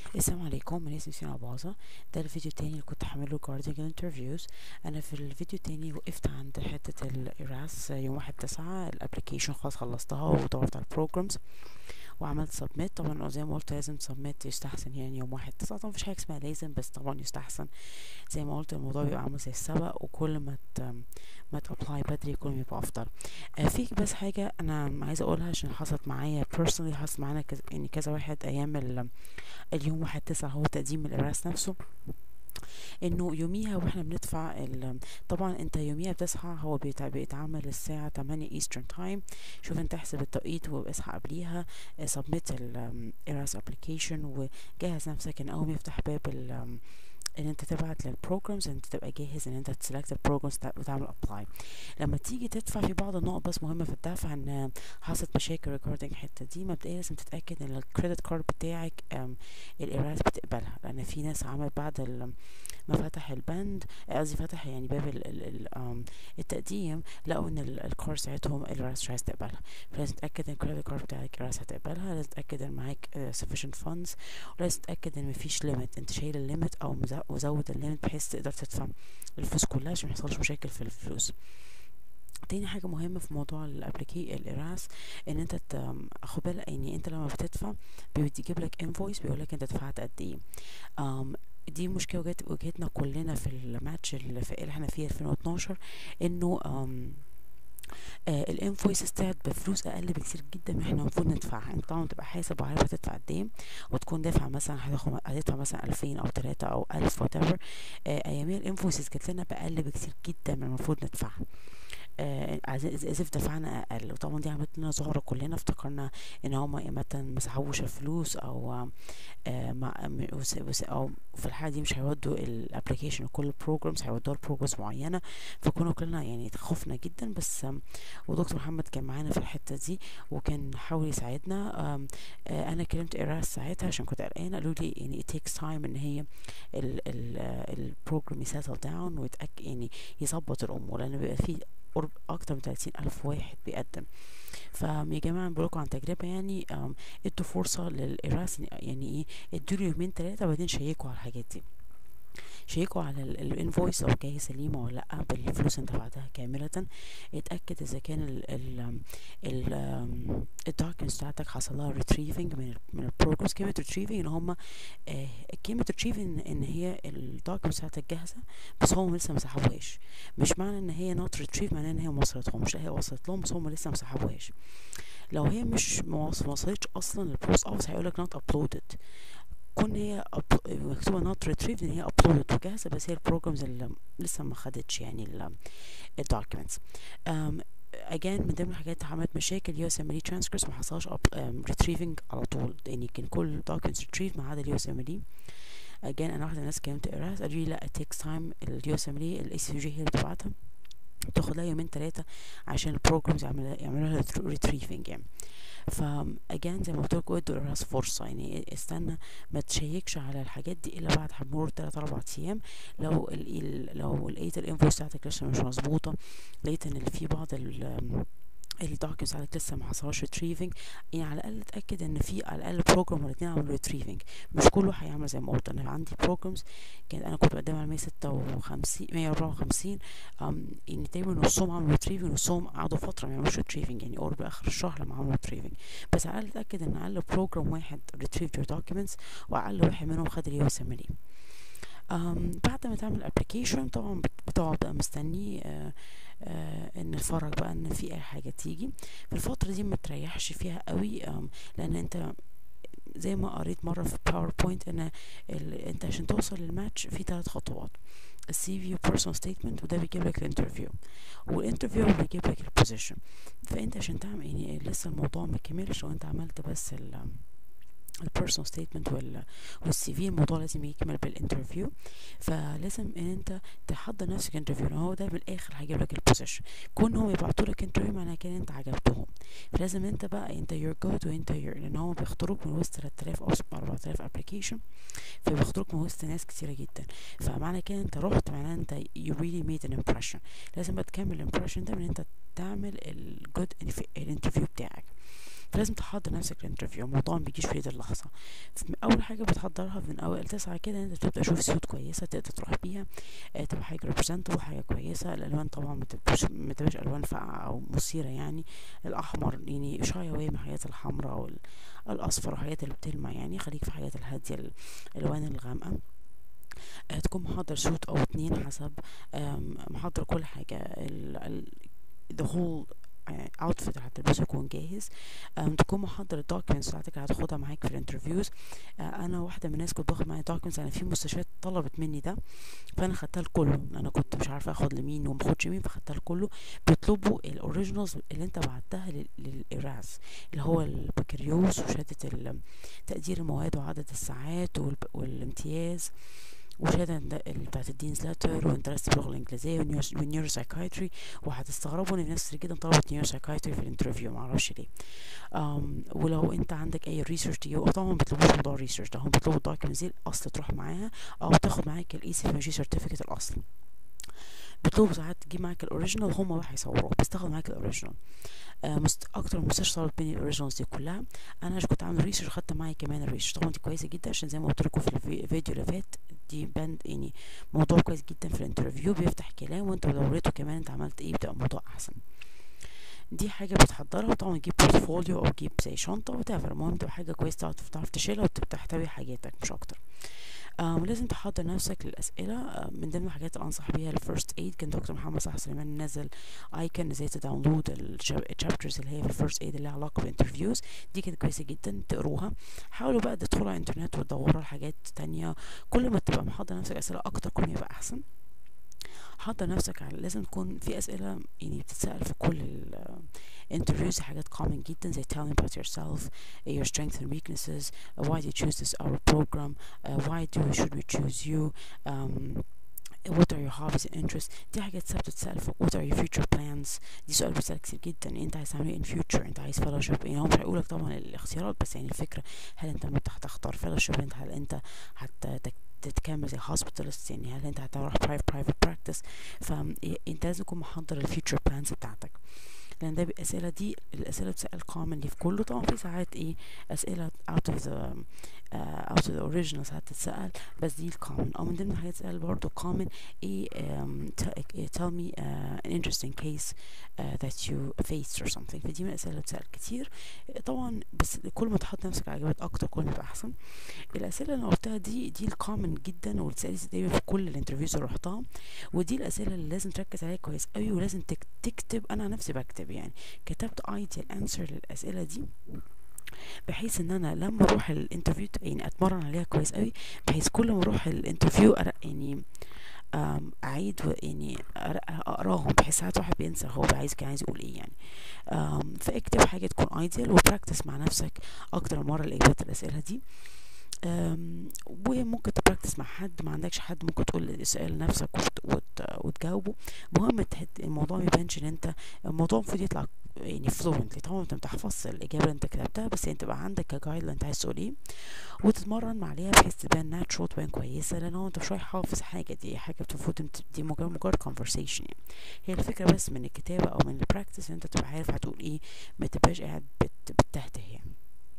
السلام عليكم انا اسمي سينا باظة ده الفيديو التاني اللي كنت هعمله regarding interviews انا في الفيديو التاني وقفت عند حتة الاراس يوم واحد تسعة الابليكيشن خلاص خلصتها ودورت على البروجرامز وعملت سبميت طبعا زي ما قلت لازم سبميت يستحسن يعني يوم واحد تسعة طبعا مفيش حاجة اسمها لازم بس طبعا يستحسن زي ما قلت الموضوع بيبقى عامل زي السبق وكل ما ت ما تابلاي بدري كل ما يبقى افضل آه في بس حاجة انا عايزة اقولها عشان حصلت معايا personally حصلت معانا كذا يعني كذا واحد ايام اليوم واحد تسعة هو تقديم الإراس نفسه انه يوميها واحنا بندفع طبعا انت يوميها بتصحى هو بيتعمل الساعة 8 ايسترن تايم شوف انت احسب التوقيت واصحى قبليها سبميت الاراس ابلكيشن وجهز نفسك ان اول ما يفتح باب ان انت تبعت للبروجرامز ان انت تبقى جاهز ان انت تسلكت البروجرامز وتعمل ابلاي لما تيجي تدفع في بعض النقط بس مهمه في الدفع ان حصلت مشاكل ريكوردنج الحته دي مبدئيا لازم تتاكد ان الكريدت كارد بتاعك الايرات بتقبلها لان في ناس عملت بعد ما فتح البند قصدي فتح يعني باب ال ال ال التقديم لقوا ان الكارد ساعتهم الايرات مش عايز تقبلها فلازم تتاكد ان الكريدت كارد بتاعك الايرات هتقبلها لازم تتاكد ان معاك sufficient funds ولازم تتاكد ان مفيش ليميت انت شايل الليميت او وزود الليميت بحيث تقدر تدفع الفلوس كلها عشان ميحصلش مشاكل في الفلوس تاني حاجة مهمة في موضوع الابليكي الاراس ان انت خد بالك يعني انت لما بتدفع بيجيب لك انفويس بيقول لك انت دفعت قد ايه دي مشكلة وجهت واجهتنا كلنا في الماتش اللي, اللي احنا فيه 2012 انه آه الانفويس طلعت بفلوس اقل بكتير جدا من احنا المفروض ندفعها انت طبعا تبقى حاسب وعارف هتدفع قد ايه وتكون دافع مثلا هتاخد هتدفع مثلا 2000 او 3 او 1000 وات ايفر آه اياميها الانفويسز جات لنا باقل بكتير جدا من المفروض ندفعها آه as if دفعنا اقل وطبعا دي عملت لنا ظهر كلنا افتكرنا ان هما مثلا ما سحبوش الفلوس او آه ما او في الحاله دي مش هيودوا الابلكيشن لكل البروجرامز هيودوها لبروجرامز معينه فكنا كلنا يعني خفنا جدا بس ودكتور محمد كان معانا في الحته دي وكان حاول يساعدنا آه انا كلمت ايراس ساعتها عشان كنت قلقانه قالوا لي يعني it takes time ان هي البروجرام يسيتل داون ويتاكد يعني يظبط الامور لان بيبقى فيه قرب اكتر من 30 الف واحد بيقدم فيا جماعه بقول لكم عن تجربه يعني ادوا فرصه للاراس يعني ايه ادوا له يومين ثلاثه وبعدين شيكوا على الحاجات دي شيكوا على الانفويس لو جاي سليمة ولا لأ بالفلوس انت دفعتها كاملة اتأكد اذا كان ال ال ال الدوكيومنتس بتاعتك حصل لها ريتريفنج من ال من البروجرامز كلمة ريتريفنج ان هما اه كلمة ريتريفنج ان هي الدوكيومنتس بتاعتك جاهزة بس هم لسه ما سحبوهاش مش معنى ان هي نوت ريتريف معناه ان هي ما وصلتهمش لا هي وصلت لهم بس هم لسه ما سحبوهاش لو هي مش ما وصلتش اصلا للبوست اوفيس هيقولك نوت ابلودد كون هي مكتوبه نوت ريتريفد ان هي ابلودد وجاهزه بس هي البروجرامز اللي لسه ما خدتش يعني الدوكيومنتس اجان من ضمن الحاجات اللي عملت مشاكل يو اس ام ال ترانسكريبتس ما حصلش ريتريفنج على طول يعني كان كل دوكيومنتس ريتريف ما عدا اليو اس ام ال اجان انا واحده من الناس كلمت ايراس قالوا لي لا تيكس تايم اليو اس ام ال الاي سي جي هي اللي بتبعتها تاخد لها يومين ثلاثه عشان البروجرامز يعملوا لها ريتريفنج يعني فاجان زي ما قلت لكم ادوا الراس فرصه يعني استنى ما تشيكش على الحاجات دي الا بعد مرور 3 4 ايام لو ال لو لقيت الانفويس بتاعتك لسه مش مظبوطه لقيت ان في بعض ال الدوكيومنتس عليك لسه ما حصلش ريتريفنج يعني على الاقل اتاكد ان في على الاقل بروجرام ولا اتنين عملوا ريتريفنج مش كله هيعمل زي ما قلت انا عندي بروجرامز كانت انا كنت بقدمها على 156 154 يعني تقريبا نصهم عملوا ريتريفنج ونصهم قعدوا فتره ما يعملوش ريتريفنج يعني قرب اخر الشهر لما عملوا ريتريفنج بس على الاقل اتاكد ان اقل بروجرام واحد ريتريف يور دوكيومنتس واقل واحد منهم خد اليو اس ام بعد ما تعمل ابلكيشن طبعا بتقعد بقى مستني آه آه ان نتفرج بقى ان في اي حاجه تيجي في الفتره دي ما تريحش فيها قوي لان انت زي ما قريت مره في باوربوينت ان انت عشان توصل للماتش في ثلاث خطوات السي في وبيرسونال ستيتمنت وده بيجيب لك الانترفيو والانترفيو بيجيب لك البوزيشن فانت عشان تعمل يعني لسه الموضوع ما كملش وانت عملت بس ال البيرسونال ستيتمنت والسي في الموضوع لازم يكمل بالانترفيو فلازم ان انت تحضر نفسك انترفيو هو ده بالاخر هيجيب لك البوزيشن كون هم يبعتوا لك انترفيو معناه كده انت عجبتهم فلازم انت بقى انت يور جود وانت يور لان هم بيختاروك من وسط 3000 او 4000 ابلكيشن فبيختاروك من وسط ناس كتيره جدا فمعنى كده انت رحت معناه انت you really made an impression لازم بقى تكمل الامبريشن ده من انت تعمل الجود الانترفيو بتاعك فلازم تحضر نفسك للانترفيو الموضوع ما بيجيش في يد اللحظه اول حاجه بتحضرها من اول تسعة كده انت بتبدا تشوف سوت كويسه تقدر تروح بيها اه تبقى حاجه ريبريزنتبل حاجه كويسه الالوان طبعا ما تبقاش ما تبقاش الوان فاقعه او مثيره يعني الاحمر يعني شويه من الحاجات الحمراء والاصفر والحاجات اللي بتلمع يعني خليك في الحاجات الهاديه الالوان الغامقه آه تكون محضر سوت او اتنين حسب محضر كل حاجة ال ال the whole اوتفيت اللي هتلبسه يكون جاهز تكون محضر الدوكيومنتس بتاعتك اللي هتاخدها معاك في الانترفيوز انا واحده من الناس كنت باخد معايا دوكيومنتس انا في مستشفيات طلبت مني ده فانا خدتها لكله انا كنت مش عارفه اخد لمين وما اخدش مين فخدتها لكله بيطلبوا الاوريجينالز اللي انت بعتها للاراس اللي هو البكالوريوس وشهاده تقدير المواد وعدد الساعات والامتياز وشهادة بتاعت الدينز لاتر وانت درست باللغة الإنجليزية والنيورو سايكايتري وهتستغربوا إن ناس كتير جدا طلبت نيورو سايكايتري في الانترفيو معرفش ليه أم ولو انت عندك أي ريسيرش تيجي طبعا ما بيطلبوش موضوع الريسيرش ده هم بيطلبوا الدوكيومنتس دي الأصل تروح معاها أو تاخد معاك الإي سي ماجي سيرتيفيكت الأصل بيطلبوا ساعات تجيب معاك الاوريجينال هما بقى هيصوروه بس تاخد معاك الاوريجينال آه مست... اكتر مستشفى طلبت مني الاوريجينالز دي كلها انا عشان كنت عامل ريسيرش خدت معايا كمان الريسيرش طبعا دي كويسه جدا عشان زي ما قلت لكم في الفيديو اللي فات دي باند يعني موضوع كويس جدا في الانترفيو بيفتح كلام وانت لو وريته كمان انت عملت ايه بتبقى الموضوع احسن دي حاجه بتحضرها وطبعا تجيب بورتفوليو او تجيب زي شنطه وتافر المهم تبقى حاجه كويسه تعرف تشيلها وتحتوي حاجاتك مش اكتر آم لازم تحضر نفسك للأسئلة آه من ضمن الحاجات اللي أنصح بيها الفيرست ايد كان دكتور محمد صلاح سليمان نزل ايكون ازاي تداونلود الشابترز اللي هي في الفيرست ايد اللي لها علاقة بالانترفيوز دي كانت كويسة جدا تقروها حاولوا بقى تدخلوا على الانترنت وتدوروا على حاجات تانية كل ما تبقى محضر نفسك أسئلة أكتر كل ما يبقى أحسن حضر نفسك على لازم تكون في أسئلة يعني بتتسأل في كل الانترفيوز حاجات common جدا زي tell me about yourself uh, your strengths and weaknesses uh, why did you choose this our program uh, why do should we choose you um, what are your hobbies and interests دي حاجات ثابتة بتتسأل في what are your future plans دي سؤال بيسأل كتير جدا انت عايز تعمل ايه in future انت عايز fellowship يعني هو مش هيقولك طبعا الاختيارات بس يعني الفكرة هل انت متى هتختار fellowship انت هل انت هت تتكمل زي hospitalist يعني هل انت هتروح private private practice فانت لازم تكون محضر الفيوتشر بلانز بتاعتك لان ده الاسئله دي الاسئله بتسال commonly في كله طبعا في ساعات ايه اسئله out of the uh, out of the original ساعات تتسال بس دي الكومن او من ضمن الحاجات تسال برضه common ايه um, tell me uh, an interesting case uh, that you faced or something فدي من الاسئله اللي بتسال كتير طبعا بس كل ما تحط نفسك على اجابات اكتر كل ما يبقى احسن الاسئله اللي انا قلتها دي دي الكومن جدا والتسالي تقريبا في كل الانترفيوز اللي رحتها ودي الاسئله اللي لازم تركز عليها كويس قوي ولازم تكتب انا نفسي بكتب يعني كتبت ideal answer للاسئله دي بحيث ان انا لما اروح الانترفيو يعني اتمرن عليها كويس قوي بحيث كل ما اروح الانترفيو يعني اعيد يعني اقراهم بحيث ساعات واحد بينسى هو عايز كان عايز يقول ايه يعني فاكتب حاجه تكون ايديال وبراكتس مع نفسك اكتر مره لاجابات الاسئله دي وممكن تبراكتس مع حد ما عندكش حد ممكن تقول سؤال لنفسك وت... وت... وتجاوبه المهم الموضوع ما يبانش ان انت الموضوع المفروض يطلع يعني فلوينتلي طبعا انت بتحفظ الاجابه اللي انت كتبتها بس انت تبقى عندك كجايد انت عايز تقول ايه وتتمرن عليها بحيث تبان ناتشرال تبان كويسه لان هو انت مش رايح حافظ حاجه دي حاجه المفروض دي مجرد مجرد كونفرسيشن يعني هي الفكره بس من الكتابه او من البراكتس ان انت تبقى عارف هتقول ايه ما تبقاش قاعد بت... بتهته يعني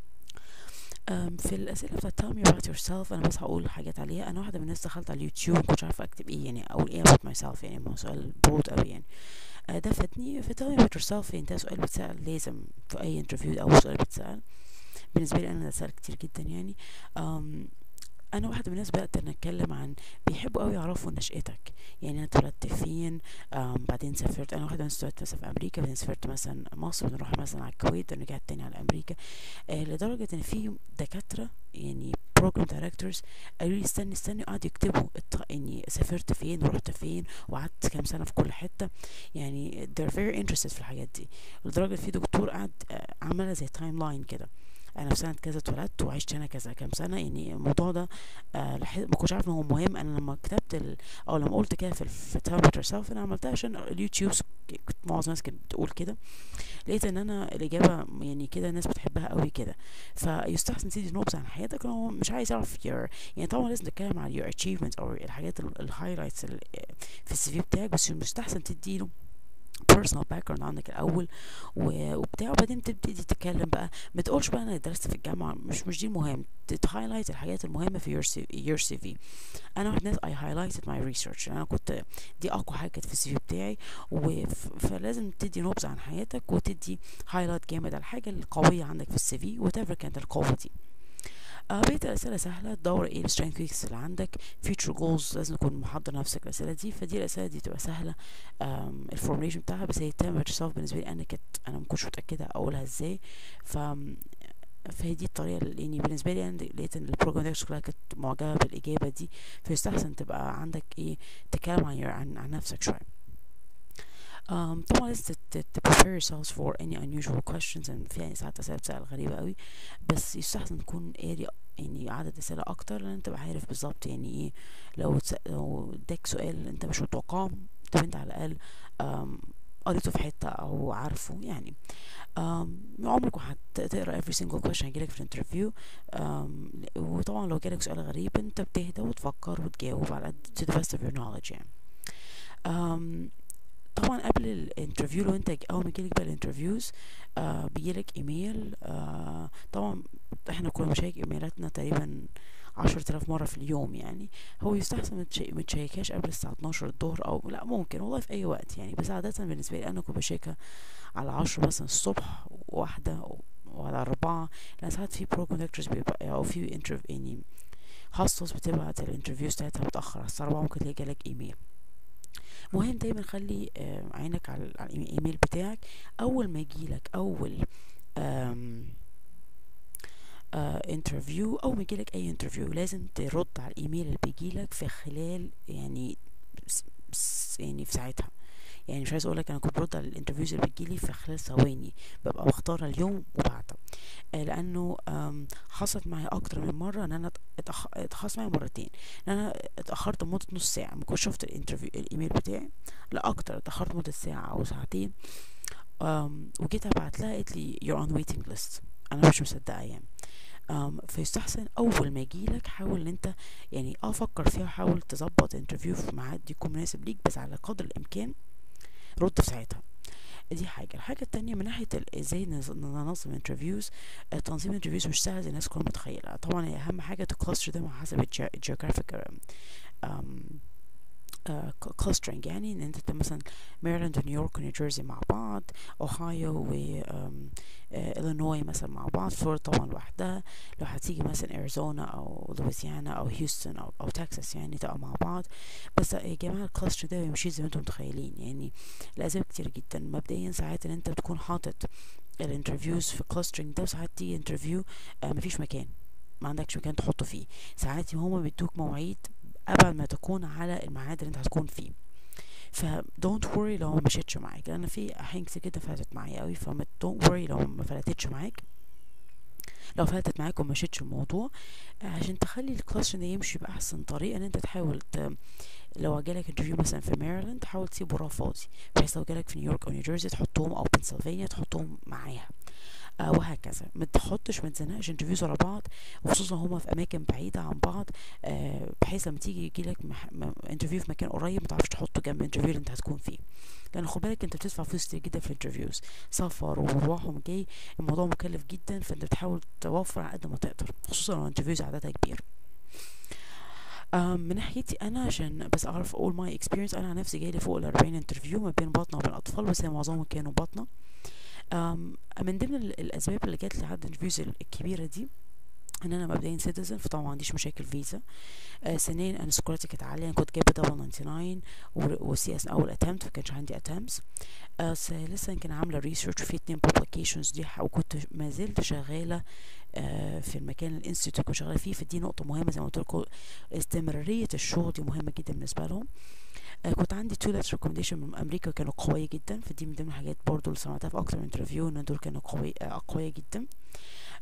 في الاسئله بتاعت tell me about yourself انا بس هقول حاجات عليها انا واحده من الناس دخلت على اليوتيوب ما كنتش عارفه اكتب ايه يعني اقول ايه about myself يعني ما سؤال برود قوي يعني آه ده فادني في tell me about yourself يعني ده سؤال بيتسال لازم في اي انترفيو او سؤال بيتسال بالنسبه لي انا ده كتير جدا يعني انا واحده من الناس بدات اتكلم عن بيحبوا قوي يعرفوا نشأتك يعني انا اتولدت فين بعدين سافرت انا واحده من الناس اتولدت مثلا في امريكا بعدين سافرت مثلا مصر ونروح مثلا على الكويت ورجعت تاني على امريكا آه لدرجه ان في دكاتره يعني بروجرام دايركتورز قالوا لي استني استني قعدوا يكتبوا اني سافرت فين ورحت فين وقعدت كام سنه في كل حته يعني they're very interested في الحاجات دي لدرجه في دكتور قعد عملها زي تايم لاين كده انا في سنه كذا اتولدت وعشت هنا كذا كام سنه يعني الموضوع ده آه ما كنتش عارف ان هو مهم انا لما كتبت ال... او لما قلت كده في في تابلت سيلف انا عملتها عشان اليوتيوب كنت معظم الناس كانت بتقول كده لقيت ان انا الاجابه يعني كده الناس بتحبها قوي كده فيستحسن تدي نوبز عن حياتك هو مش عايز يعرف your يعني طبعا لازم تتكلم عن your achievements او الحاجات الهايلايتس في السي في بتاعك بس يستحسن تديله البيرسونال باك جراوند عندك الاول و- وبتاع وبعدين تبتدي تتكلم بقى ما تقولش بقى انا درست في الجامعه مش مش دي المهم تهايلايت الحاجات المهمه في your CV, your CV. انا واحد ناس I highlighted my research انا كنت دي اقوى حاجه كانت في السي في بتاعي وف... فلازم تدي نبذه عن حياتك وتدي هايلايت جامد على الحاجه القويه عندك في السي في وات كانت القوه دي آه بقيت الأسئلة سهلة تدور ايه السترينث ويكس اللي عندك future goals لازم تكون محضر نفسك الأسئلة دي فدي الأسئلة دي تبقى سهلة الفورميشن بتاعها بس هي تم yourself بالنسبة لي أنا كنت أنا مكنتش متأكدة أقولها ازاي ف فهي دي الطريقة اللي يعني بالنسبة لي أنا لقيت إن البروجرام كلها كانت معجبة بالإجابة دي فيستحسن تبقى عندك ايه تتكلم عن عن, عن نفسك شوية um, طبعا لازم تت- ت- prepare yourselves for any unusual questions and في يعني ساعات أسئلة بتسأل غريبة قوي بس يستحسن تكون قاري يعني عدد أسئلة أكتر لأن تبقى عارف بالظبط يعني ايه لو تس- لو اداك سؤال أنت مش متوقعه طب أنت على الأقل um, قريته في حتة أو عارفه يعني um, عمرك ما هتقرا every single question هيجيلك في الانترفيو um, وطبعا لو جالك سؤال غريب أنت بتهدى وتفكر وتجاوب على قد to the best of your knowledge يعني um, طبعا قبل الانترفيو لو انت اول ما يجيلك بقى الانترفيوز آه بيجيلك ايميل آه طبعا احنا كنا بنشيك ايميلاتنا تقريبا عشرة آلاف مرة في اليوم يعني هو يستحسن ما تشي- ما تشيكهاش قبل الساعة 12 الظهر أو لا ممكن والله في أي وقت يعني بس عادة بالنسبة لي أنا كنت بشيكها على عشرة مثلا الصبح واحدة وعلى أربعة لأن ساعات في بروجكتورز بيبقى أو في انترف يعني هاستلز بتبعت الانترفيوز بتاعتها متأخر على الساعة أربعة ممكن تلاقي جالك ايميل مهم دايما خلي آه، عينك على على الايميل بتاعك اول ما يجيلك اول آم، آه انترفيو او ما يجيلك اي انترفيو لازم ترد على الايميل اللي بيجيلك في خلال يعني س- س- يعني في ساعتها يعني مش عايز اقولك انا كنت برد على الانترفيوز اللي بتجيلي في خلال ثواني ببقى بختارها اليوم وبعدها آه لانه آم، حصلت معايا اكتر من مره ان انا اتأخ- اتحصل معايا مرتين ان انا اتاخرت لمده نص ساعه ما كنتش شفت الانترفيو الايميل بتاعي لا اكتر اتاخرت مده ساعه او ساعتين أم وجيت ابعت لها قالت لي you're on waiting list انا مش مصدقه يعني أم فيستحسن اول ما يجيلك حاول ان انت يعني اه فكر فيها وحاول تظبط انترفيو في ميعاد يكون مناسب ليك بس على قدر الامكان رد في ساعتها دي حاجة الحاجة التانية من ناحية ال- ازاي نز- ننظم انترفيوز تنظيم انترفيوز مش سهل زي الناس كلها متخيلة طبعا هي اهم حاجة تكلستر ده على حسب الجيوغرافيك كلاسترنج يعني ان انت تبقى مثلا ميرلاند ونيويورك ونيوجيرسي مع بعض اوهايو و الينوي مثلا مع بعض فلوريدا طبعا لوحدها لو هتيجي مثلا اريزونا او لويزيانا او هيوستن او او تكساس يعني تبقى مع بعض بس يا جماعه الكلاستر ده مش زي ما انتم متخيلين يعني لاسباب كتير جدا مبدئيا ساعات ان انت بتكون حاطط الانترفيوز في كلاسترنج ده وساعات تيجي انترفيو آه مفيش مكان ما عندكش مكان تحطه فيه ساعات هما بيدوك مواعيد قبل ما تكون على الميعاد اللي انت هتكون فيه ف don't worry لو ما مشيتش معاك لان في احيان كتير كده فاتت معايا قوي فما don't worry لو ما فلتتش معاك لو فاتت معاك وما مشيتش الموضوع عشان تخلي الكلاس ده يمشي باحسن طريقه ان انت تحاول ت... لو جالك انترفيو مثلا في ميرلاند تحاول تسيب وراه فاضي بحيث لو جالك في نيويورك او نيوجيرسي تحطهم او بنسلفانيا تحطهم معاها آه وهكذا ما تحطش ما تزنقش انترفيوز ورا بعض وخصوصا هما في اماكن بعيده عن بعض آه بحيث لما تيجي يجيلك مح... م- انترفيو في مكان قريب ما تعرفش تحطه جنب الانترفيو اللي انت هتكون فيه لان خد بالك انت بتدفع فلوس كتير جدا في الانترفيوز سفر ومروح وجاي الموضوع مكلف جدا فانت بتحاول توفر على قد ما تقدر خصوصا لو الانترفيوز عددها كبير آم، من ناحيتي انا عشان بس اعرف all my experience انا عن نفسي جايلي فوق ال 40 انترفيو ما بين بطنه وبين اطفال بس هي معظمهم كانوا بطنه آم، من ضمن ال- الاسباب اللي جات لي عدد الانترفيوز الكبيره دي ان انا مبدئيا سيتيزن فطبعا ما عنديش مشاكل فيزا آه ثانيا انا سكورتي كانت عاليه انا كنت جايبه دبل 99 وسي اس اول اتمت فكانش عندي اتمتس آه ثالثا كان عامله ريسيرش في اتنين بوبليكيشنز دي ح- وكنت ما زلت شغاله آه في المكان الانستيتوت كنت شغاله فيه فدي نقطه مهمه زي ما قلت لكم استمراريه الشغل دي مهمه جدا بالنسبه لهم آه كنت عندي تو ليتر ريكومنديشن من امريكا كانوا قويه جدا فدي من ضمن الحاجات برضو اللي سمعتها في اكتر من انترفيو ان دول كانوا قوي آه قويه جدا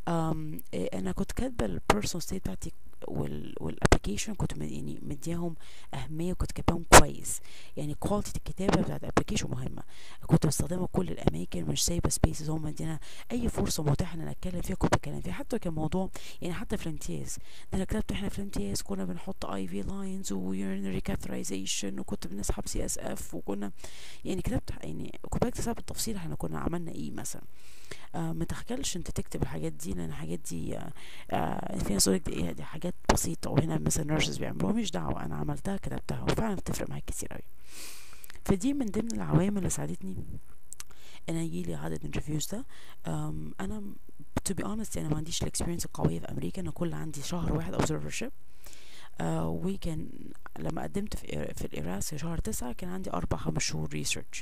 أم إيه، انا كنت كاتبه البيرسونال ستيت بتاعتي والابلكيشن كنت مد- يعني مديهم اهميه وكنت كاتباهم كويس يعني كواليتي الكتابه بتاعت الابلكيشن مهمه كنت بستخدمها في كل الاماكن مش سايبه سبيسز هم مدينا اي فرصه متاحه ان انا اتكلم فيها كنت بتكلم فيها حتى كان موضوع يعني حتى في الامتياز ده انا كتبت احنا في الامتياز كنا بنحط اي في لاينز ويورينري كاثرايزيشن وكنت بنسحب سي اس اف وكنا يعني كتبت يعني كنت بكتب بالتفصيل احنا كنا عملنا ايه مثلا آه ما تخجلش انت تكتب الحاجات دي لان الحاجات دي آه آه في ناس يقولك دي, إيه دي حاجات بسيطة وهنا مثلا نيرسز بيعملوها مش دعوة انا عملتها كتبتها وفعلا بتفرق معاك كتير اوي فدي من ضمن العوامل اللي ساعدتني ان يجيلي عدد انترفيوز ده أم، انا to be honest انا ما عنديش الاكسبيرينس القوية في امريكا انا كل عندي شهر واحد observership آه وكان لما قدمت في في الإيراس في شهر تسعة كان عندي أربع خمس شهور ريسيرش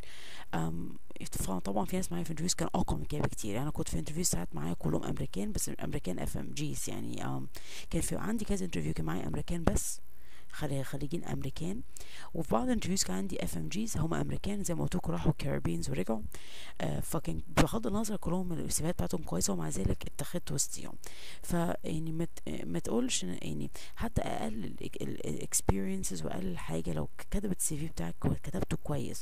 طبعا في ناس معايا في انترفيوز كان أقوى من كده بكتير يعني أنا كنت في انترفيوز ساعات معايا كلهم أمريكان بس أمريكان اف ام جيز يعني آم كان في عندي كذا انترفيو كان معايا أمريكان بس خريج- خريجين امريكان وفي بعض الانترفيوز كان عندي اف ام جيز هم امريكان زي ما قلت لكم راحوا الكاريبينز ورجعوا آه فكان بغض النظر كلهم السيفات بتاعتهم كويسه ومع ذلك اتخذت وسطيهم فيعني ما ت- ما تقولش إن- يعني حتى اقل الاكسبيرينسز واقل حاجه لو كتبت السي في بتاعك وكتبته كويس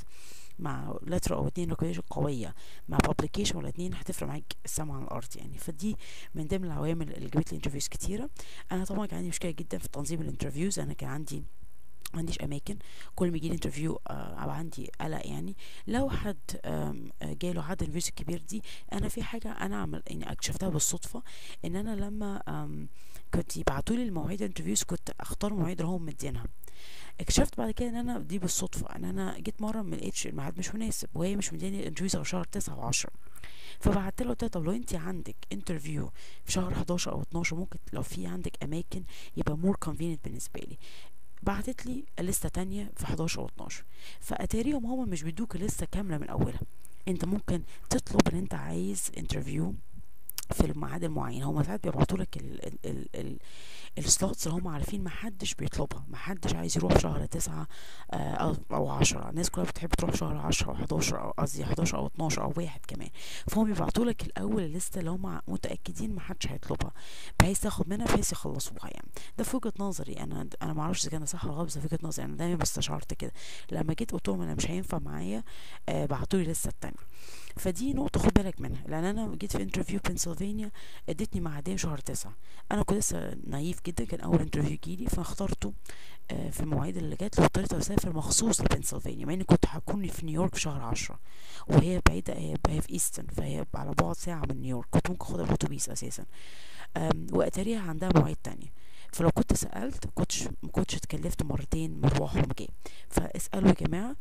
مع لتر او اتنين ريكومنديشن قويه مع بابليكيشن ولا اتنين هتفرق معاك السما على الارض يعني فدي من ضمن العوامل اللي جابت لي انترفيوز كتيره انا طبعا كان عندي مشكله جدا في تنظيم الانترفيوز انا كان عندي ما عنديش اماكن كل ما يجيلي انترفيو او عندي قلق يعني لو حد آم، آه، جاله عدد الانترفيوز الكبير دي انا في حاجه انا عمل يعني اكتشفتها بالصدفه ان انا لما آم، كنت يبعتوا لي المواعيد الانترفيوز كنت اختار المواعيد اللي هم مدينها اكتشفت بعد كده ان انا دي بالصدفه ان انا جيت مره ما لقيتش الميعاد مش مناسب وهي مش مدياني انترفيوز غير شهر تسعة وعشرة فبعت لها قلت لها طب لو انت عندك انترفيو في شهر 11 او 12 ممكن لو في عندك اماكن يبقى مور كونفينينت بالنسبه لي بعتت لي لستة تانية في 11 او 12 فاتاريهم هما مش بيدوك لسه كاملة من اولها انت ممكن تطلب ان انت عايز انترفيو في الميعاد المعين هما ساعات بيبعتوا لك ال ال ال ال السلوتس اللي هم عارفين محدش بيطلبها محدش عايز يروح في شهر تسعة آه، أو أو عشرة الناس كلها بتحب تروح في شهر عشرة أو حداشر أو قصدي حداشر أو اتناشر أو واحد كمان فهم بيبعتوا لك الأول الليستة اللي هم متأكدين محدش هيطلبها بحيث تاخد منها بحيث يخلصوها يعني ده في وجهة نظري أنا أنا معرفش إذا كان صح ولا غلط بس في وجهة نظري أنا دايما استشعرت كده لما جيت قلت لهم أنا مش هينفع معايا آه بعتوا لي لسه التانية فدي نقطة خد بالك منها لأن أنا جيت في انترفيو بنسلفانيا ادتني ميعادين شهر تسعة أنا كنت لسه نايف جدا كان أول انترفيو يجيلي فاخترته آه، في المواعيد اللي جات له واضطريت أسافر مخصوص لبنسلفانيا مع إني كنت هكون في نيويورك في شهر عشرة وهي بعيدة هي هي في ايستن فهي على بعد ساعة من نيويورك كنت ممكن اخدها بالأتوبيس أساسا آم، وأتاريها عندها مواعيد تانية فلو كنت سألت كنتش مكنتش اتكلفت مرتين مروح ومجاي فاسألوا يا جماعة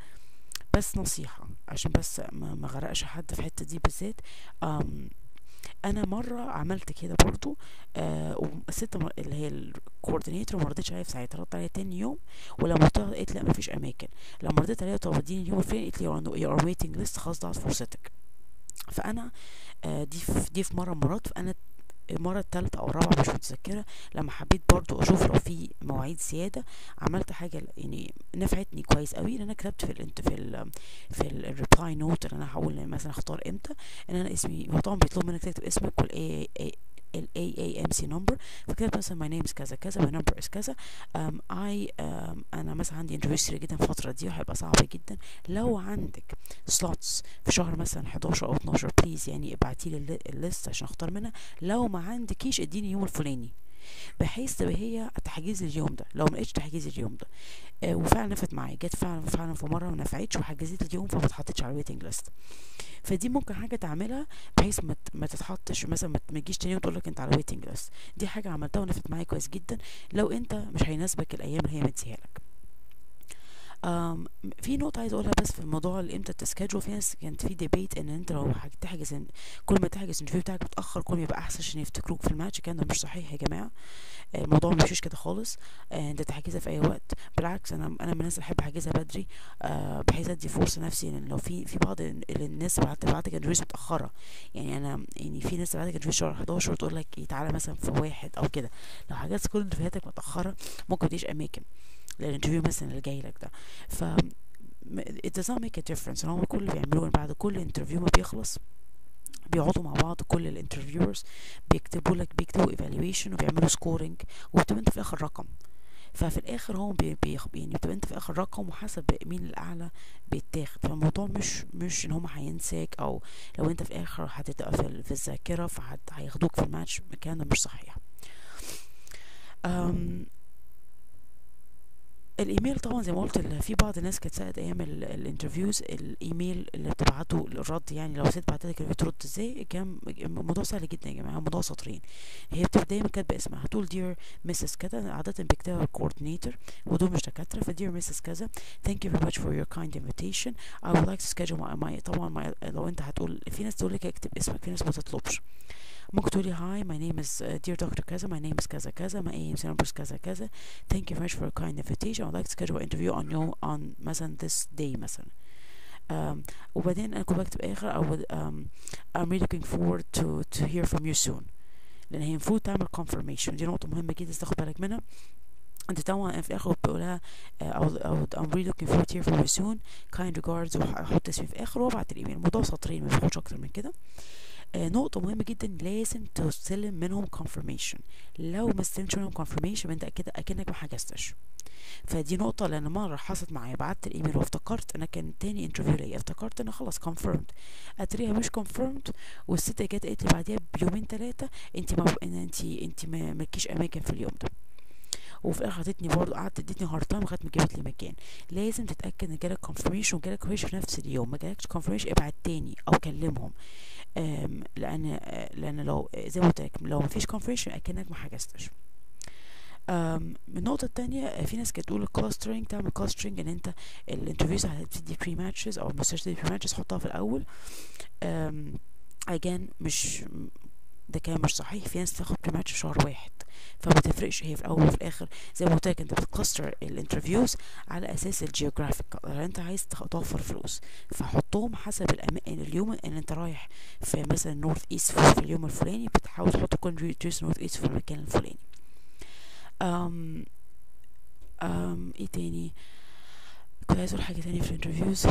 بس نصيحة عشان بس ما ما غرقش حد في الحتة دي بالذات أم انا مره عملت كده برضو آه والست مر- اللي هي الكوردينيتور ما رضتش عليا في ساعتها ردت عليا تاني يوم ولما قلت لها قالت لا مفيش اماكن لما رديت عليها طب اديني اليوم الفلاني قالت لي يو ار ويتنج ليست خلاص ضاعت فرصتك فانا آه دي في دي في مره مرات فانا المرة التالتة أو الرابعة مش متذكرة لما حبيت برضو أشوف لو في مواعيد زيادة عملت حاجة يعني نفعتني كويس قوي إن أنا كتبت في ال في ال في الريبلاي نوت اللي أنا هقول مثلا أختار إمتى إن أنا اسمي هو طبعا بيطلب منك تكتب اسمك وال ال AAMC number فكتبت مثلا my name is كذا كذا my number is كذا um, I um, أنا مثلا عندي انترفيو كتير جدا في الفترة دي وهيبقى صعب جدا لو عندك slots في شهر مثلا 11 أو 12 بليز يعني ابعتي لي الليست عشان أختار منها لو ما عندكيش اديني اليوم الفلاني بحيث تبقى هي تحجز لي اليوم ده لو ما لقيتش تحجزي اليوم ده آه وفعلا نفعت معايا جت فعلا فعلا في مره ما نفعتش وحجزت لي اليوم فما اتحطتش على الويتنج ليست فدي ممكن حاجه تعملها بحيث ما ت- ما تتحطش مثلا ما ت- ما تجيش تاني يوم تقول لك انت على ويتنج ليست دي حاجه عملتها ونفعت معايا كويس جدا لو انت مش هيناسبك الايام اللي هي مديها لك أم في نقطة عايزة أقولها بس في موضوع ال- امتى تسكادجول في ناس كانت في ديبيت إن أنت لو هتحجز إن- كل ما تحجز الانترفيو بتاعك متأخر كل ما يبقى أحسن عشان يفتكروك في الماتش الكلام ده مش صحيح يا جماعة آه، الموضوع ما بيمشيش كده خالص آه، أنت تحجزها في أي وقت بالعكس أنا أنا من الناس اللي بحب أحجزها بدري آه، بحيث أدي فرصة نفسي لأن لو في في بعض ال- الناس بعت بعت انترفيوز متأخرة يعني أنا يعني في ناس بعت انترفيو شهر 11 وتقول لك إيه، تعالى مثلا في واحد أو كده لو حجزت كل انترفيوهاتك متأخرة ممكن متلاقيش أماكن للانترفيو مثلا اللي جاي لك ده ف م- it does not make a difference إن هو كل اللي بيعملوه إن بعد كل انترفيو ما بيخلص بيقعدوا مع بعض كل الانترفيورز بيكتبوا لك بيكتبوا ايفالويشن وبيعملوا سكورنج وبتبقى انت في الاخر رقم ففي الاخر هو بي بي يعني بتبقى انت في اخر رقم وحسب مين الاعلى بيتاخد فالموضوع مش مش ان هم هينساك او لو انت في الاخر هتبقى في, في الذاكره فهياخدوك في الماتش الكلام ده مش صحيح أم الايميل طبعا زي ما قلت في بعض الناس كانت سالت ايام الانترفيوز الايميل اللي بتبعته الرد يعني لو ست بعت لك بترد ازاي كان الموضوع سهل جدا يا جماعه موضوع سطرين هي بتبقى دايما كاتبه اسمها هتقول دير مسز كذا عاده بيكتبها الكوردينيتور ودول مش دكاتره فدير مسز كذا ثانك يو فيري ماتش فور يور كايند انفيتيشن اي وود لايك تو سكيدجول ماي طبعا my, لو انت هتقول في ناس تقول لك اكتب اسمك في ناس ما تطلبش ممكن تقولي هاي my name is uh, dear doctor كذا my name is كذا كذا my AMC number is كذا كذا thank you very much for a kind invitation I would like to schedule an interview on you on مثلا this day مثلا um, وبعدين انا كنت بكتب اخر I would um, I'm really looking forward to to hear from you soon لان هي المفروض تعمل confirmation دي نقطة مهمة جدا تاخد بالك منها انت طبعا في الاخر بقولها او او I'm really looking forward to hear from you soon kind regards وهحط اسمي في الاخر وابعت الايميل الموضوع سطرين ما بياخدش اكتر من كده آه نقطة مهمة جدا لازم تستلم منهم confirmation لو ما استلمتش منهم confirmation انت كده اكنك ما حجزتش فدي نقطة لأن مرة حصلت معايا بعت الإيميل وافتكرت أنا كان تاني انترفيو ليا افتكرت أنا خلاص confirmed أتريها مش confirmed والست جت قالت لي بعديها بيومين تلاتة أنت ما أنت أنت ما مالكيش أماكن في اليوم ده وفي الاخر ادتني برضه قعدت ادتني هارتان لغايه ما جابت لي مكان لازم تتاكد ان جالك confirmation وجالك confirmation في نفس اليوم ما جالكش confirmation ابعت تاني او كلمهم لان لان لو زي ما قلت لك لو مفيش confirmation اكنك ما حجزتش النقطة التانية في ناس كانت تقول الكلاسترنج تعمل كلاسترنج ان انت الانترفيوز هتدي بري ماتشز او المستشفى بري ماتشز حطها في الاول اجان مش ده كان مش صحيح في ناس تاخد بري ماتش في شهر واحد فما تفرقش هي في الاول وفي الاخر زي ما قلت لك انت بتكلستر الانترفيوز على اساس الجيوغرافيك انت عايز توفر فلوس فحطهم حسب الاماكن اليوم اللي انت رايح في مثلا نورث ايست في اليوم الفلاني بتحاول تحط كل نورث ايست في المكان الفلاني أم أم ايه تاني كنت عايز اقول حاجه تانية في الانترفيوز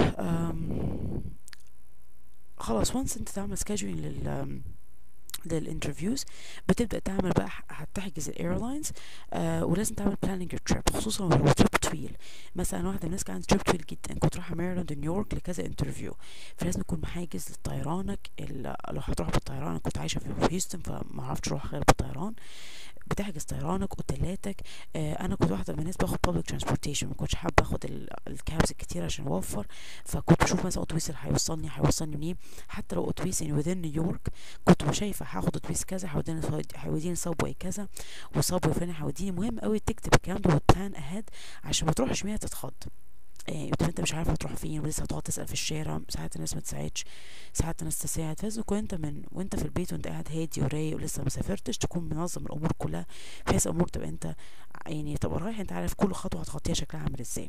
خلاص وانس انت تعمل سكادجولينج لل للانترفيوز بتبدا تعمل بقى هتحجز الايرلاينز آه ولازم تعمل بلاننج تريب خصوصا لو تريب طويل مثلا واحده من الناس كانت تريب طويل جدا كنت رايحه ميرلاند نيويورك لكذا انترفيو فلازم تكون محاجز لطيرانك لو هتروح بالطيران انا كنت عايشه في هيوستن فما عرفتش اروح غير بالطيران بتحجز طيرانك اوتيلاتك آه انا كنت واحده من الناس باخد بابليك ترانسبورتيشن ما كنتش حابه اخد الكابس الكتير عشان اوفر فكنت بشوف مثلا اتوبيس اللي هيوصلني هيوصلني منين حتى لو اتوبيس يعني within نيويورك كنت شايفه هاخد اتوبيس كذا هيوديني هيوديني صابواي كذا وصابواي فين هيوديني مهم قوي تكتب الكلام ده وتبلان اهاد عشان ما تروحش مية تتخض يعني انت مش عارف هتروح فين ولسه هتقعد تسال في الشارع ساعات الناس ما تساعدش ساعات الناس تساعد فلازم تكون انت من وانت في البيت وانت قاعد هادي ورايق ولسه ما سافرتش تكون منظم الامور كلها بحيث الامور تبقى انت يعني تبقى رايح انت عارف كل خطوه هتخطيها شكلها عامل ازاي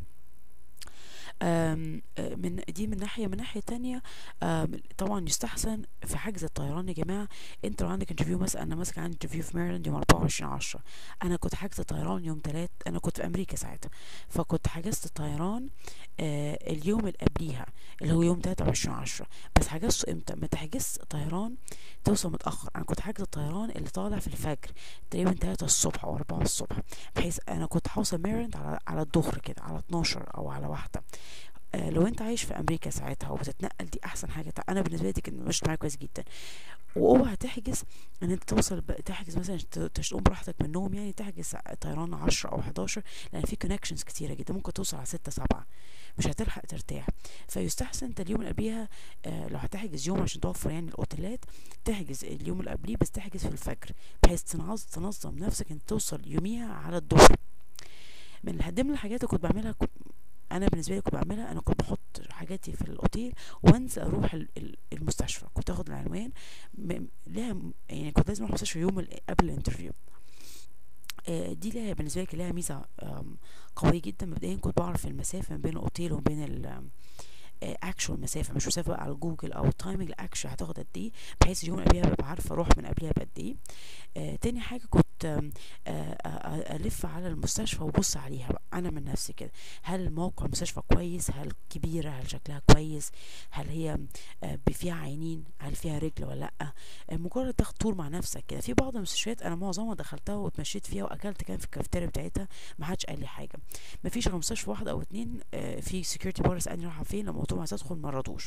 من دي من ناحيه من ناحيه تانية طبعا يستحسن في حجز الطيران يا جماعه انت لو عندك انترفيو مثلا انا مثلا عندي انترفيو في ميرلاند يوم 24 10 انا كنت حاجز طيران يوم 3 انا كنت في امريكا ساعتها فكنت حجزت الطيران آه اليوم اللي قبليها اللي هو يوم 23 10 بس حجزته امتى ما تحجزش طيران توصل متاخر انا كنت حاجز الطيران اللي طالع في الفجر تقريبا 3 الصبح او 4 الصبح بحيث انا كنت هوصل ميرلاند على على الظهر كده على 12 او على واحده آه لو انت عايش في امريكا ساعتها وبتتنقل دي احسن حاجه انا بالنسبه لي كانت مشيت معايا كويس جدا واوعى تحجز ان انت توصل تحجز مثلا تقوم براحتك من النوم يعني تحجز طيران 10 او 11 لان في كونكشنز كتيره جدا ممكن توصل على 6 7 مش هتلحق ترتاح فيستحسن انت اليوم اللي قبليها آه لو هتحجز يوم عشان توفر يعني الاوتيلات تحجز اليوم اللي قبليه بس تحجز في الفجر بحيث تنظم نفسك انت توصل يوميها على الظهر من ضمن الحاجات اللي كنت بعملها انا بالنسبه لي كنت بعملها انا كنت بحط حاجاتي في الاوتيل وانسى اروح المستشفى كنت اخد العنوان لها يعني كنت لازم اروح المستشفى يوم قبل الانترفيو آه دي لها بالنسبه لي لها ميزه قويه جدا مبدئيا كنت بعرف المسافه ما بين الاوتيل وبين اكشوال مسافه مش مسافه بقى على جوجل او التايمنج الاكشن هتاخد قد ايه بحيث اليوم اللي قبلها ببقى عارفه اروح من قبلها بقد ايه آه تاني حاجه كنت آم، آه آه، الف على المستشفى وابص عليها بقى انا من نفسي كده هل موقع المستشفى كويس هل كبيره هل شكلها كويس هل هي آه، فيها عينين هل فيها رجل ولا لا آه، مجرد تاخد تور مع نفسك كده في بعض المستشفيات انا معظمها دخلتها واتمشيت فيها واكلت كان في الكافتيريا بتاعتها ما حدش قال لي حاجه ما فيش غير مستشفى واحده او اتنين آه، في سكيورتي بره سالني رايحه فين لما قلت لهم عايز ادخل ما رضوش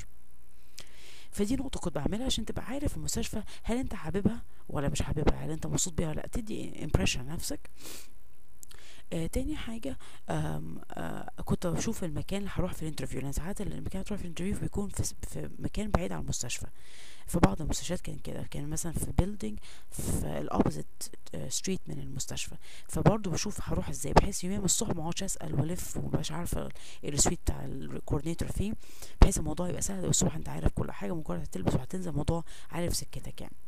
فدي نقطة كنت بعملها عشان تبقى عارف المستشفى هل انت حاببها ولا مش حاببها هل انت مبسوط بيها ولا لا تدي امبريشن نفسك آه تاني حاجة آم آه كنت بشوف المكان اللي هروح في الانترفيو لان ساعات المكان اللي هتروح في الانترفيو بيكون في, في مكان بعيد عن المستشفى في بعض المستشفيات كان كده كان مثلا في بيلدينج في الأوبوزيت ستريت من المستشفى فبرضه بشوف هروح ازاي بحيث يومين من الصبح ما اقعدش اسال والف ومبقاش عارفه السويت بتاع الكوردينيتور فين بحيث الموضوع يبقى سهل الصبح انت عارف كل حاجه مجرد هتلبس وهتنزل الموضوع عارف سكتك يعني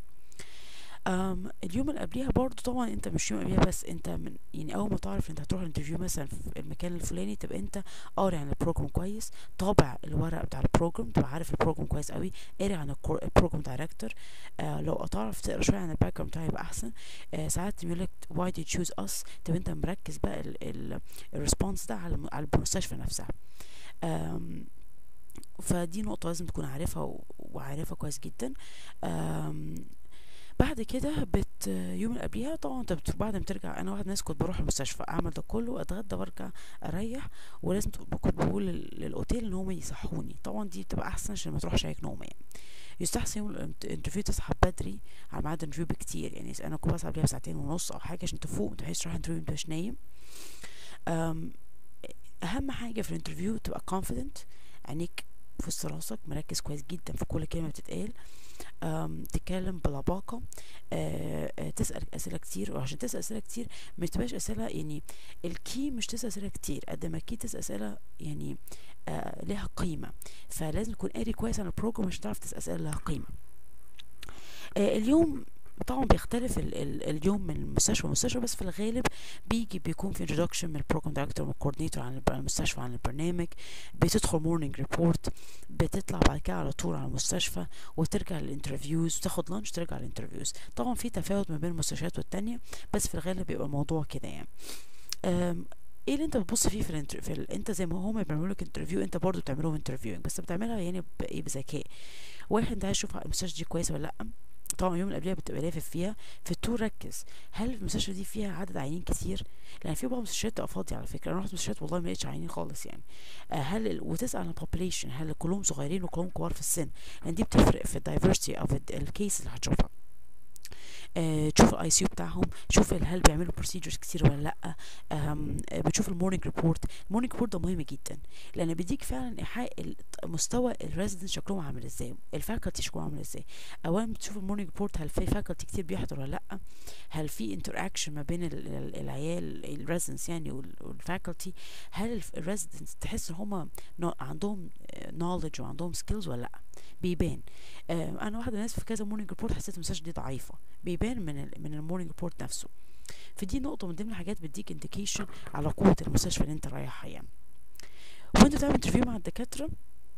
أم اليوم اللي قبليها برضو طبعا انت مش يوم قبليها بس انت من يعني اول ما تعرف انت هتروح الانترفيو مثلا في المكان الفلاني تبقى انت قاري عن البروجرام كويس طابع الورق بتاع البروجرام تبقى عارف البروجرام كويس قوي قاري عن الكور- البروجرام دايركتور آه لو تعرف تقرا شويه عن الباك جراوند بتاعه يبقى احسن آه ساعات يقول لك واي دي تشوز اس تبقى انت مركز بقى الريسبونس ده على الم- على المستشفى نفسها أم فدي نقطة لازم تكون عارفها و- وعارفها كويس جدا أم بعد كده بت يوم اللي قبليها طبعا انت بت- بعد ما ترجع انا واحد من الناس كنت بروح المستشفى اعمل ده كله اتغدى وارجع اريح ولازم ت- كنت بقول لل- للاوتيل ان هم يصحوني طبعا دي بتبقى احسن عشان ما تروحش عليك نوم يعني يستحسن يوم الانت- الانترفيو تصحى بدري على ميعاد الانترفيو بكتير يعني انا كنت بصحى قبلها بساعتين ونص او حاجه عشان تفوق ما تروحش تروح انترفيو انت مش نايم أم، اهم حاجه في الانترفيو تبقى confident عينيك في وسط راسك مركز كويس جدا في كل كلمه بتتقال أم، تتكلم بلباقه آه، آه، تسال اسئله كتير وعشان تسال اسئله كتير ما تبقاش اسئله يعني الكي مش تسال اسئله كتير قد ما الكي تسال اسئله يعني آه لها قيمه فلازم تكون قاري كويس عن البروجرام عشان تعرف تسال اسئله لها قيمه آه اليوم طبعا بيختلف ال ال اليوم من مستشفى لمستشفى بس في الغالب بيجي بيكون في introduction من البروجرام دايركتور من الكوردينيتور عن الب- عن المستشفى عن البرنامج بتدخل مورنينج ريبورت بتطلع بعد كده على طول على المستشفى وترجع للانترفيوز وتاخد لانش ترجع للانترفيوز طبعا في تفاوت ما بين المستشفيات والتانية بس في الغالب بيبقى الموضوع كده يعني أم، ايه اللي انت بتبص فيه في, الانتر... في ال... انت زي ما هم بيعملوا لك انترفيو انت برضو بتعملهم انترفيوينج بس بتعملها يعني بايه بذكاء واحد انت عايز تشوف المستشفى دي كويسه ولا لا طبعا اليوم اللي قبلها بتبقى لافف فيها في التور ركز هل المستشفى دي فيها عدد عيانين كتير لان في بعض المستشفيات تبقى فاضيه على فكره انا رحت مستشفيات والله ما لقيتش عيانين خالص يعني آه، هل ال... وتسال عن البوبوليشن هل كلهم صغيرين وكلهم كبار في السن لان دي بتفرق في الدايفرستي اوف الكيس اللي هتشوفها آه، تشوف الاي سي يو بتاعهم تشوف ال- هل بيعملوا بروسيجرز كتير ولا لا آم، آه، بتشوف المورنينج ريبورت المورنينج ريبورت ده مهم جدا لان بيديك فعلا ايحاء ال- مستوى الريزيدنت شكلهم عامل ازاي الفاكولتي شكلهم عامل ازاي اولا بتشوف المورنينج ريبورت هل في فاكولتي كتير بيحضر ولا لا هل في انتر اكشن ما بين ال- ال- العيال الريزيدنتس يعني والفاكولتي هل الريزيدنتس تحس ان هم عندهم نولج وعندهم سكيلز ولا لا بيبان آه، انا واحده من الناس في كذا مورنينج ريبورت حسيت المستشفى دي ضعيفه بيبان من ال من المورنينج ريبورت نفسه فدي نقطه من ضمن الحاجات بتديك انديكيشن على قوه المستشفى اللي انت رايحها يعني وانت بتعمل انترفيو مع الدكاتره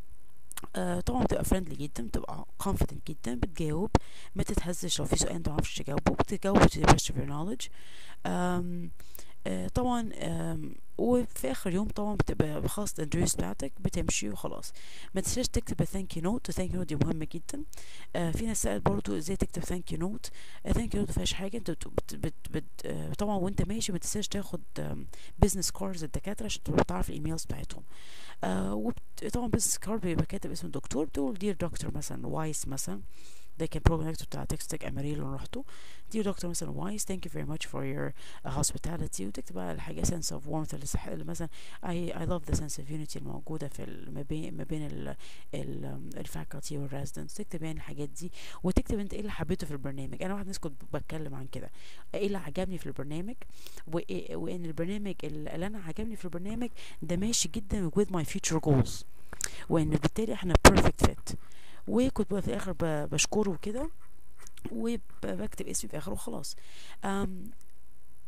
آه طبعا بتبقى فريندلي جدا بتبقى confident جدا بتجاوب ما تتهزش لو في سؤال انت ما عرفتش تجاوبه بتجاوب to the best of your knowledge آم آه طبعا آم وفي اخر يوم طبعا بتبقى خلاص الانترفيوز بتاعتك بتمشي وخلاص ما تنساش تكتب ثانك يو نوت ثانك يو نوت دي مهمه جدا آه في ناس سالت برضو ازاي تكتب ثانك يو نوت ثانك يو نوت مفيهاش حاجه انت بت بت بت بت آه طبعا وانت ماشي ما تنساش تاخد بزنس كاردز الدكاتره عشان تبقى تعرف الايميلز بتاعتهم آه وطبعا بزنس كارد بيبقى كاتب اسم الدكتور بتقول دير دكتور مثلا وايس مثلا ده كان بروجرام دايركتور بتاع تكستك اماريل اللي رحته دير دكتور مثلا وايس ثانك يو فيري ماتش فور يور hospitality وتكتب بقى الحاجه sense of warmth اللي صح- اللي مثلا I, I love the sense of unity الموجوده في ال- ما بين ما بين ال ال الفاكولتي والريزدنتس تكتب يعني الحاجات دي وتكتب انت ايه اللي حبيته في البرنامج انا واحد الناس كنت بتكلم عن كده ايه اللي عجبني في البرنامج وإيه وان البرنامج اللي انا عجبني في البرنامج ده ماشي جدا with my future goals وان بالتالي احنا perfect fit وكنت بقى في الاخر ب- بشكره كده وبكتب اسمي في اخره وخلاص أم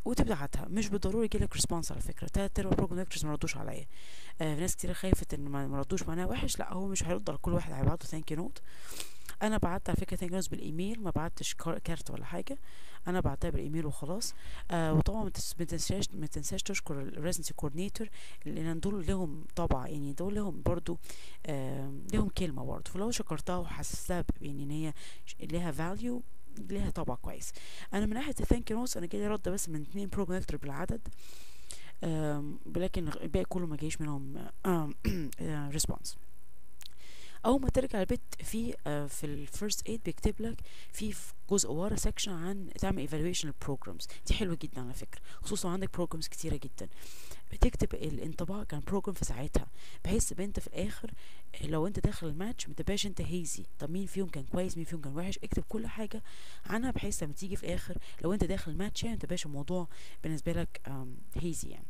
وتبعتها مش بالضروري يجيلك ريسبونس على فكره تلات ارباع بروجرام دايركتورز ما ردوش عليا آه في ناس كتير خافت ان ما ما ردوش معناها وحش لا هو مش هيرد على كل واحد هيبعته ثانك يو نوت انا بعت على فكره ثانك يو بالايميل ما بعتش كار- كارت ولا حاجه انا بعتها بالايميل وخلاص آه وطبعا ما تس- ما تنساش ما تنساش تشكر الريزنسي كوردينيتور لان دول لهم طبع يعني دول لهم برضو آه لهم كلمه برضو فلو شكرتها وحسستها ب- يعني ان هي ش- ليها فاليو ليها طبع كويس انا من ناحيه الثانك يو نوتس انا جالي رد بس من اتنين بروجرامر بالعدد آم، لكن الباقي كله ما جايش منهم ريسبونس اول ما ترجع البيت في آه، في الفيرست ايد بيكتب لك في في جزء ورا سيكشن عن تعمل ايفالويشن البروجرامز دي حلوه جدا على فكره خصوصا عندك بروجرامز كتيره جدا بتكتب الانطباع كان بروجرام في ساعتها بحيث تبقى انت في الاخر لو انت داخل الماتش ما تبقاش انت هيزي طب مين فيهم كان كويس مين فيهم كان وحش اكتب كل حاجه عنها بحيث لما تيجي في الاخر لو انت داخل الماتش يعني ما تبقاش الموضوع بالنسبه لك هيزي يعني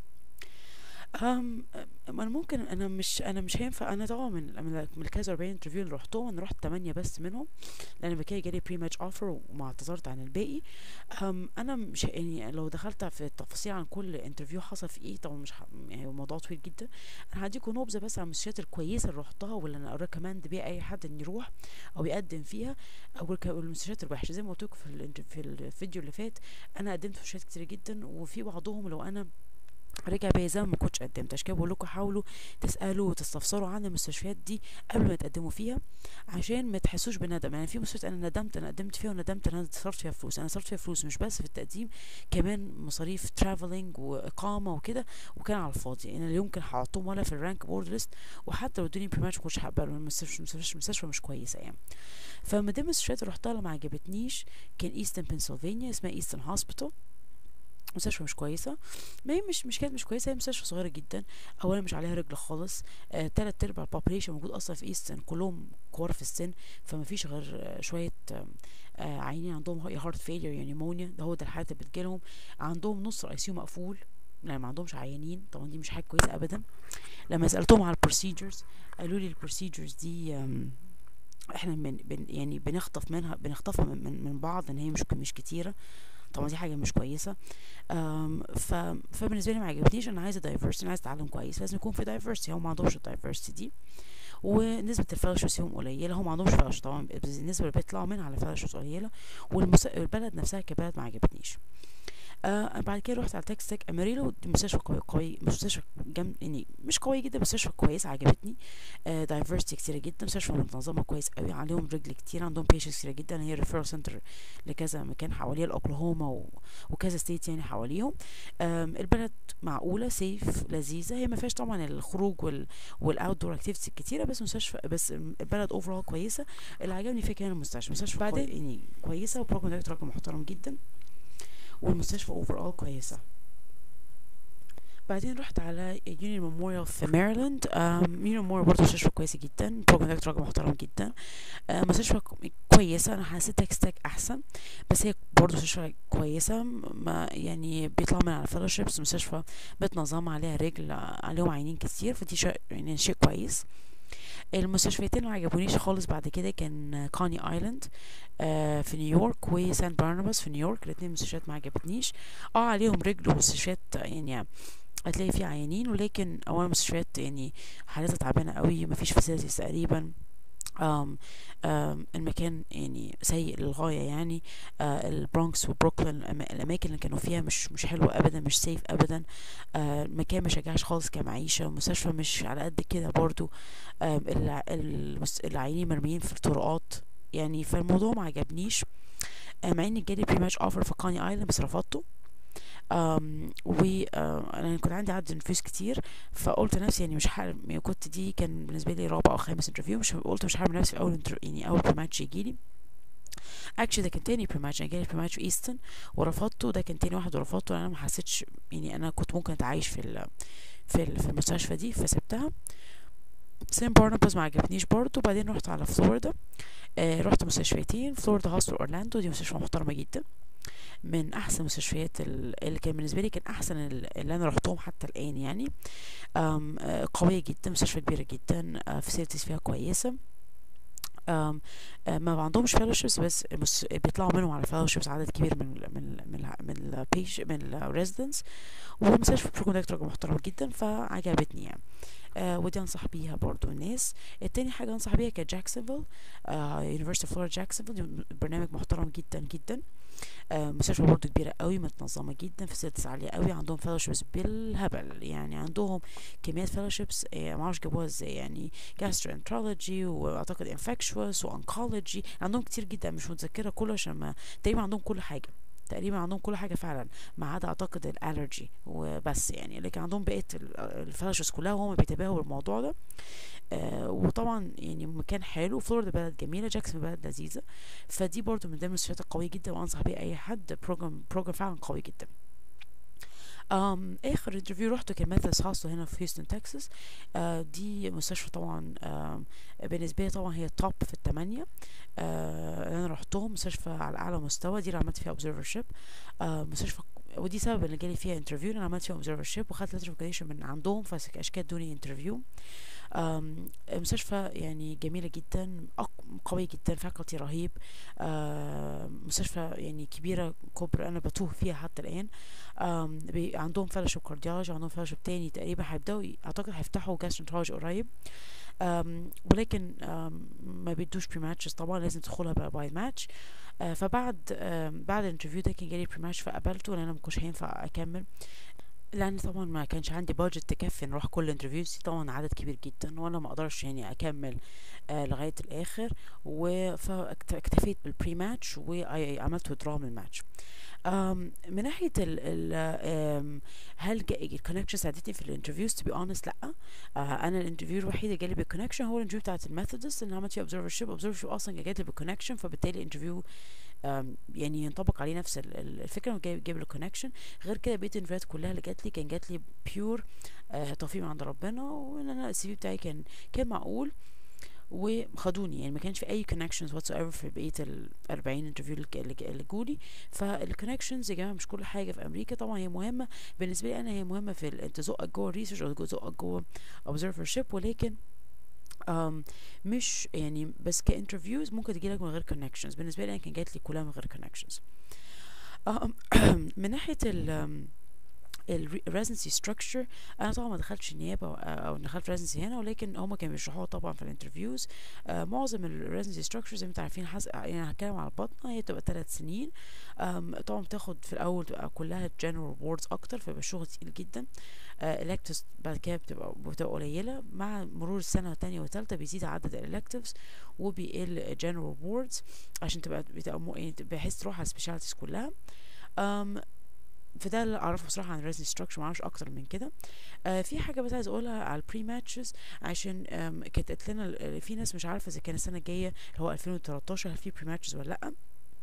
أم انا ممكن انا مش انا مش هينفع انا طبعا من من من الكذا 40 انترفيو اللي رحتهم انا رحت 8 بس منهم لان بعد كده جالي بري ماتش اوفر وما اعتذرت عن الباقي أم انا مش يعني لو دخلت في التفاصيل عن كل انترفيو حصل في ايه طبعا مش ح... يعني الموضوع طويل جدا انا هديكم نبذه بس عن المستشفيات الكويسه اللي رحتها واللي انا ريكومند بيها اي حد ان يروح او يقدم فيها او الك- المستشفيات الوحشه زي ما قلت لكم في الانتر- في الفيديو اللي فات انا قدمت في مستشفيات كتير جدا وفي بعضهم لو انا رجع بيا زمن ما كنتش قدمت عشان كده بقول لكم حاولوا تسالوا وتستفسروا عن المستشفيات دي قبل ما تقدموا فيها عشان ما تحسوش بندم يعني في مستشفيات انا ندمت انا قدمت فيها وندمت ان انا صرفت فيها فلوس انا صرفت فيها فلوس مش بس في التقديم كمان مصاريف ترافلنج واقامه وكده وكان على الفاضي يعني لا يمكن هحطهم ولا في الرانك بورد ليست وحتى لو ادوني بريماتش ما كنتش هقبله المستشفى المستشفى المستشفى مش كويسه يعني فمن ضمن المستشفيات اللي رحتها اللي ما عجبتنيش كان ايسترن بنسلفانيا اسمها ايسترن هوسبيتال مستشفى مش كويسه ما هي مش مش كانت مش كويسه هي مستشفى صغيره جدا اولا مش عليها رجل خالص آه تلات ارباع البوبوليشن موجود اصلا في ايستن كلهم كبار في السن فما فيش غير آه شويه آه آه عيانين عندهم هارت فيلير يعني نيمونيا ده هو ده الحالات اللي بتجيلهم عندهم نص الاي سي مقفول يعني ما عندهمش عيانين طبعا دي مش حاجه كويسه ابدا لما سالتهم على البروسيجرز قالوا لي البروسيجرز دي آم، احنا من بن يعني بنخطف منها بنخطفها من, من, من بعض ان هي مش مش كتيره طبعا دي حاجه مش كويسه أم ف فبالنسبه لي ما عجبتنيش انا عايزه دايفرستي انا عايزه اتعلم كويس لازم يكون في دايفرستي هم ما عندهمش الدايفرستي دي ونسبة الفellowships فيهم قليلة هم ما عندهمش fellowship طبعا النسبة اللي بيطلعوا منها على fellowships قليلة والبلد نفسها كبلد ما عجبتنيش آه بعد كده رحت على تكس تك اماريلو دي مستشفى قوي قوي مستشفى جم يعني مش قوي جدا بس مستشفى كويسه عجبتني آه دايفرستي كتيره جدا مستشفى منظمه كويس قوي عليهم رجل كتير عندهم بيشنتس كتيره جدا هي ريفيرال سنتر لكذا مكان حواليها الاوكلاهوما و... وكذا ستيت يعني حواليهم آم البلد معقوله سيف لذيذه هي ما فيهاش طبعا الخروج وال والاوت دور اكتيفيتيز الكتيره بس مستشفى بس البلد اوفرول كويسه اللي عجبني فيها كان المستشفى مستشفى بعدين يعني كويسه وبروجرام دايركتور راجل محترم جدا والمستشفى اوفر اول كويسه بعدين رحت على يونيون ميموريال في ماريلاند يونيون ميموريال برضه مستشفى كويسه جدا بروجرام دايركتور راجل محترم جدا آه، مستشفى ك- كويسه انا حسيت تك ستاك احسن بس هي برضه مستشفى كويسه ما يعني بيطلعوا من على فellowships مستشفى متنظمه عليها رجل عليهم عينين كتير فدي شيء يعني شيء كويس المستشفيتين اللي عجبونيش خالص بعد كده كان كوني ايلاند آه في نيويورك وسان بارناباس في نيويورك الاتنين مستشفيات ما عجبتنيش اه عليهم رجل ومستشفيات يعني هتلاقي فيه عيانين ولكن اولا مستشفيات يعني حالتها تعبانه قوي مفيش فاسيلتيز تقريبا آم آم المكان يعني سيء للغاية يعني آه البرونكس وبروكلين الأما- الأماكن اللي كانوا فيها مش مش حلوة أبدا مش سيف أبدا آه المكان مش شجعش خالص كمعيشة المستشفى مش على قد كده برضو آم الع- المس- العيانين مرميين في الطرقات يعني فالموضوع ما عجبنيش آه مع ان جالي بري ماتش اوفر في كوني ايلاند بس رفضته um, و uh, انا كنت عندي عدد انترفيوز كتير فقلت لنفسي يعني مش حارم يعني كنت دي كان بالنسبه لي رابع او خامس انترفيو مش قلت مش حارم نفسي في اول انتر يعني اول بري ماتش يجيلي اكشلي ده كان تاني بري ماتش انا جالي بري ماتش في ايستن ورفضته ده كان تاني واحد ورفضته لان انا ما حسيتش يعني انا كنت ممكن اتعايش في ال في ال في المستشفى دي فسبتها سان بارناباس ما عجبتنيش برضه بعدين رحت على فلوريدا آه رحت مستشفيتين فلوريدا هوسبيتال اورلاندو دي مستشفى محترمه جدا من احسن المستشفيات ال- اللي كان بالنسبه لي كان احسن ال- اللي انا رحتهم حتى الان يعني آم، آه، قويه جدا مستشفى كبيره جدا فاسيلتيز فيها كويسه أم أم ما عندهمش فellowships بس بس بيطلعوا منهم على fellowships عدد كبير من ال من ال من ال من البيش من الريزيدنتس ومستشفى بروجرام دايركتور محترم جدا فعجبتني يعني آه ودي انصح بيها برضو الناس التاني حاجة انصح بيها كانت جاكسونفيل آه يونيفرسيتي فلوريدا جاكسونفيل برنامج محترم جدا جدا آه مستشفى برضو كبيرة قوي متنظمة جدا فاسيلتيز عالية قوي عندهم فellowships بالهبل يعني عندهم كميات fellowships آه معرفش جابوها ازاي يعني gastroenterology واعتقد infectious وانكولوجي عندهم كتير جدا مش متذكرة كله عشان ما تقريبا عندهم كل حاجة تقريبا عندهم كل حاجه فعلا ما عدا اعتقد الالرجي وبس يعني لكن عندهم بقيه الفلاشز كلها وهم بيتابعوا الموضوع ده آه وطبعا يعني مكان حلو فلوريدا بلد جميله جاكسون بلد لذيذه فدي برضو من ضمن المستشفيات القويه جدا وانصح بيها اي حد بروجرام بروجرام فعلا قوي جدا um, اخر انترفيو رحته كان ماثيس هاسل هنا في هيوستن تكساس uh, دي مستشفى طبعا uh, بالنسبه لي طبعا هي توب في الثمانيه uh, انا رحتهم مستشفى على اعلى مستوى دي اللي عملت فيها اوبزرفر uh, مستشفى ودي سبب اللي جالي فيها انترفيو انا عملت فيها اوبزرفر وخدت لتر اوف من عندهم فعشان كده ادوني انترفيو مستشفى يعني جميلة جدا قوي جدا فاكولتي رهيب مستشفى يعني كبيرة كبرى أنا بتوه فيها حتى الآن عندهم فellowship كارديولوجي عندهم fellowship تاني تقريبا هيبدأوا أعتقد هيفتحوا جاسترونترولوجي قريب ولكن ما بيدوش بري ماتشز طبعا لازم تدخلها باي ماتش فبعد بعد الانترفيو ده كان جالي بري ماتش فقبلته لان انا مكنتش هينفع اكمل لان طبعا ما كانش عندي بادجت تكفي نروح كل انترفيوز طبعا عدد كبير جدا وانا ما اقدرش يعني اكمل آه لغايه الاخر فاكتفيت بالبري ماتش وعملت ويدرا من الماتش من ناحيه ال ال هل الكونكشن ساعدتني في الانترفيوز تو بي اونست لا آه انا الانترفيو الوحيد اللي جالي بالكونكشن هو الانترفيو بتاعت الميثودست اللي عملت فيه اوبزرفرشيب اوبزرفرشيب اصلا جات لي بالكونكشن فبالتالي الانترفيو يعني ينطبق عليه نفس الفكره جايب جايب له كونكشن غير كده بقيه الانترفيوهات كلها اللي جات لي كان جات لي بيور آه توفيق من عند ربنا وان انا السي في بتاعي كان كان معقول وخدوني يعني ما كانش في اي كونكشنز واتس ايفر في بقيه ال 40 انترفيو اللي جولي فالكونكشنز يا جماعه مش كل حاجه في امريكا طبعا هي مهمه بالنسبه لي انا هي مهمه في انت تزقك جوه الريسيرش او تزقك جوه اوبزرفر شيب ولكن um, مش يعني بس كانترفيوز ممكن تجيلك من غير كونكشنز بالنسبه لي انا كان جات لي كلها من غير كونكشنز um, من ناحيه ال الريزنسي ستراكشر انا طبعا ما دخلتش النيابه او دخلت ريزنسي هنا ولكن هم كانوا بيشرحوها طبعا في الانترفيوز آه معظم الريزنسي ستراكشر زي ما انتم عارفين حس... يعني هتكلم على البطنه هي بتبقى ثلاث سنين طبعا بتاخد في الاول بتبقى كلها جنرال ووردز اكتر فيبقى الشغل تقيل جدا الكتفز بعد كده بتبقى بتبقى قليله مع مرور السنه الثانيه والثالثه بيزيد عدد الالكتفز وبيقل جنرال ووردز عشان تبقى بتبقى يعني بحيث تروح على السبيشاليتيز كلها فده اللي اعرفه بصراحه عن الريزن ستراكشر ما اعرفش اكتر من كده آه في حاجه بس عايز اقولها على البري ماتشز عشان كانت قالت لنا في ناس مش عارفه اذا كان السنه الجايه اللي هو 2013 هل في بري ماتشز ولا لا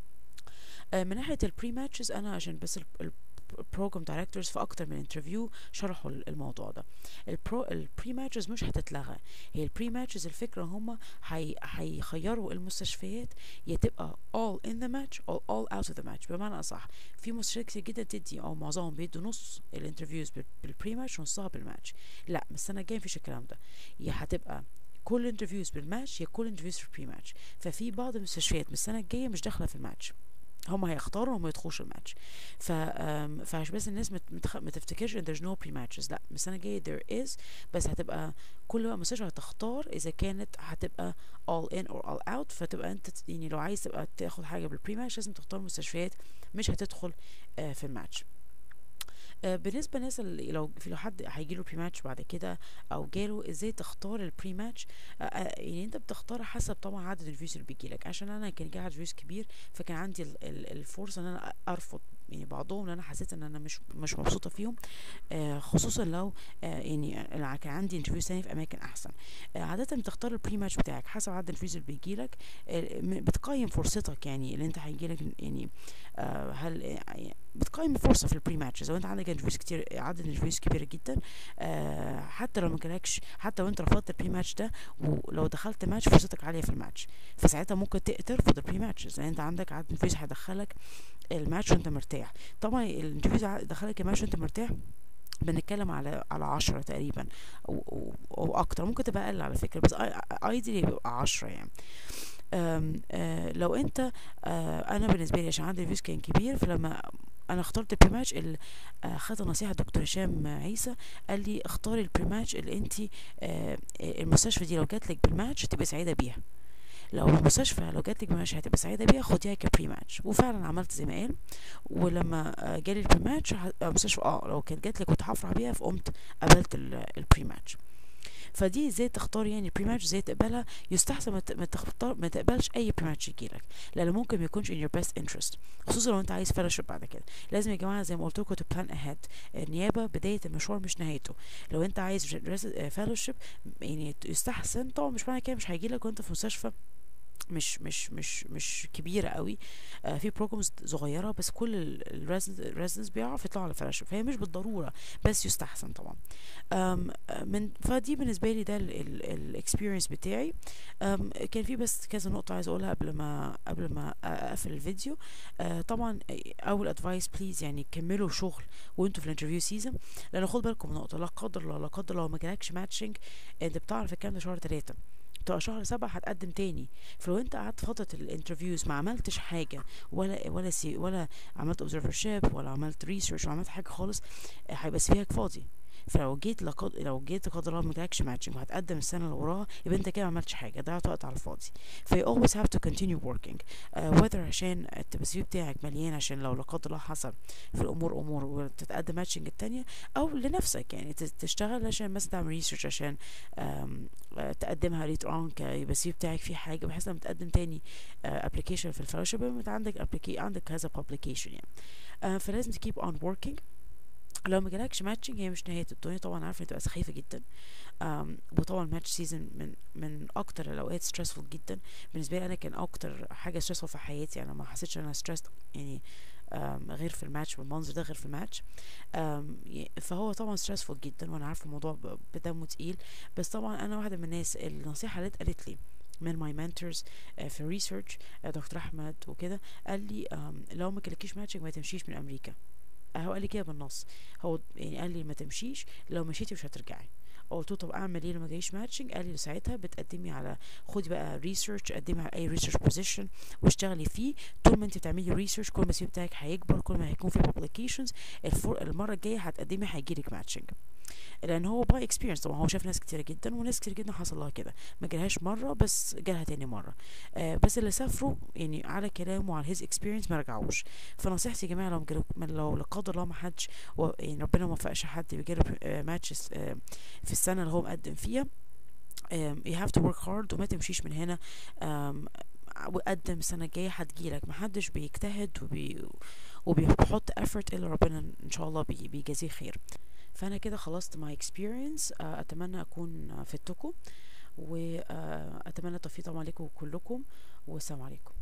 آه من ناحيه البري ماتشز انا عشان بس البروجرام دايركتورز في اكتر من انترفيو شرحوا الموضوع ده البرو البري ماتشز مش هتتلغى هي البري ماتشز الفكره هم هيخيروا المستشفيات يا تبقى all in the match or all out of the match بمعنى اصح في مستشفيات كتير جدا تدي او معظمهم بيدوا نص الانترفيوز بالبري ماتش ونصها بالماتش لا من السنه الجايه مفيش الكلام ده يا هتبقى كل انترفيوز بالماتش يا كل انترفيوز في البري ماتش ففي بعض المستشفيات من السنه الجايه مش داخله في الماتش هم هيختاروا وما يدخلوش الماتش ف فعشان بس الناس متخ... ما تفتكرش ان there's no pre matches لا السنه الجايه there is بس هتبقى كل بقى مستشفى هتختار اذا كانت هتبقى all in or all out فتبقى انت يعني لو عايز تبقى تاخد حاجه بالبري ماتش لازم تختار مستشفيات مش هتدخل آه في الماتش آه بالنسبه للناس اللي لو في لو حد هيجي له بري ماتش بعد كده او جاله ازاي تختار البري ماتش آه يعني انت بتختار حسب طبعا عدد الفيوز اللي بيجي لك عشان انا كان جاي عدد فيوز كبير فكان عندي ال ال الفرصه ان انا ارفض يعني بعضهم لان انا حسيت ان انا مش مش مبسوطه فيهم آه خصوصا لو آه يعني كان عندي انترفيو ثاني في اماكن احسن آه عاده بتختار البري ماتش بتاعك حسب عدد الفيوز اللي بيجي لك آه بتقيم فرصتك يعني اللي انت هيجي لك يعني آه هل يعني بتقيم الفرصه في البري ماتش لو انت عندك انترفيوز كتير عدد انترفيوز كبير جدا آه حتى لو ما جالكش حتى لو انت رفضت البري ماتش ده ولو دخلت ماتش فرصتك عاليه في الماتش فساعتها ممكن ترفض البري ماتش لان انت عندك عدد انترفيوز هيدخلك الماتش وانت مرتاح طبعا الانترفيوز دخلك الماتش وانت مرتاح بنتكلم على على عشرة تقريبا او, أو, أو اكتر ممكن تبقى اقل على فكره بس ايدي بيبقى عشرة يعني أم، آه، لو انت آه، انا بالنسبه لي عشان عندي الفيوز كان كبير فلما انا اخترت البري ماتش ال- آه، خدت نصيحه دكتور هشام عيسى قال لي اختاري البري ماتش اللي انت المستشفى دي لو جات لك بالماتش تبقي سعيده بيها لو المستشفى لو جات لك بماتش هتبقى سعيده بيها خديها كبري ماتش وفعلا عملت زي ما قال ولما آه، جالي البري ماتش ح- آه، المستشفى اه لو كانت جات لي كنت هفرح بيها فقمت قبلت ال- البري ماتش فدي ازاي تختار يعني البري ماتش ازاي تقبلها يستحسن ما ت- ما تختار ما تقبلش اي بري ماتش يجيلك لانه ممكن ما يكونش in your best interest خصوصا لو انت عايز fellowship بعد كده لازم يا جماعه زي ما قلت لكم to plan ahead النيابه بدايه المشوار مش نهايته لو انت عايز fellowship يعني يستحسن طبعا مش معنى كده مش هيجيلك وانت في مستشفى مش مش مش مش كبيره قوي آه في بروجرامز صغيره بس كل الريزنس بيعرف يطلعوا على فلاشة فهي مش بالضروره بس يستحسن طبعا آم، آه، من فدي بالنسبه لي ده الاكسبيرينس بتاعي آم، كان في بس كذا نقطه عايزه اقولها قبل ما قبل ما اقفل الفيديو آه، طبعا اول ادفايس بليز يعني كملوا شغل وانتوا في الانترفيو سيزون لان خد بالكم من نقطه لا قدر الله لا قدر الله ما جالكش ماتشنج انت بتعرف الكلام ده شهر ثلاثة بتبقى شهر سبعة هتقدم تاني فلو انت قعدت فترة الانترفيوز ما عملتش حاجة ولا ولا سي ولا عملت observership ولا عملت ريسيرش ولا عملت حاجة خالص آه، هيبقى سيفك فاضي فلو جيت لقد... لو جيت لا قدر الله ما جالكش ماتشنج وهتقدم السنه اللي وراها يبقى انت كده ما عملتش حاجه ضيعت وقت على الفاضي ف you always have to continue working uh, whether عشان التبسيط بتاعك مليان عشان لو لا قدر الله حصل في الامور امور وتتقدم ماتشنج التانية او لنفسك يعني تس- تشتغل عشان مثلا تعمل ريسيرش عشان آم، آه، تقدمها ليت اون يبقى السي بتاعك فيه حاجه بحيث لما تقدم تاني ابلكيشن في الفellowship يبقى انت عندك applica- عندك كذا publication يعني آه، فلازم تكيب on working لو ما جالكش ماتشنج هي مش نهايه الدنيا طبعا عارفه تبقى سخيفه جدا um, وطبعا ماتش سيزون من من اكتر الاوقات ستريسفول جدا بالنسبه لي انا كان اكتر حاجه ستريسفول في حياتي انا ما حسيتش ان انا ستريس يعني um, غير في الماتش بالمنظر ده غير في الماتش um, ي- فهو طبعا ستريسفول جدا وانا عارفه الموضوع ب- بدمه تقيل بس طبعا انا واحده من الناس النصيحه اللي اتقالت لي من ماي منتورز في الريسيرش دكتور احمد وكده قال لي um, لو ما جالكيش ماتشنج ما تمشيش من امريكا هو قال لي كده بالنص هو يعني قال لي ما تمشيش لو مشيتي مش هترجعي قلت له طب اعمل ايه لما جايش ماتشنج قال لي ساعتها بتقدمي على خدي بقى ريسيرش قدمي على اي ريسيرش بوزيشن واشتغلي فيه طول ما انت بتعملي ريسيرش كل ما السي بتاعك هيكبر كل ما هيكون في بابليكيشنز المره الجايه هتقدمي هيجيلك ماتشنج لان هو باي اكسبيرينس طبعا هو شاف ناس كتيره جدا وناس كتير جدا حصل لها كده ما جالهاش مره بس جالها تاني مره آه بس اللي سافروا يعني على كلامه وعلى هيز اكسبيرينس ما رجعوش فنصيحتي يا جماعه لو مجالو لو لا قدر الله ما حدش و- يعني ربنا ما وفقش حد بيجيله ماتشز في السنه اللي هو مقدم فيها um, you have to work hard وما تمشيش من هنا um, وقدم السنة الجاية هتجيلك محدش بيجتهد وبي وبيحط effort إلا ربنا إن شاء الله بي بيجازيه خير فأنا كده خلصت my experience uh, أتمنى أكون فدتكم وأتمنى التوفيق طبعا لكم كلكم والسلام عليكم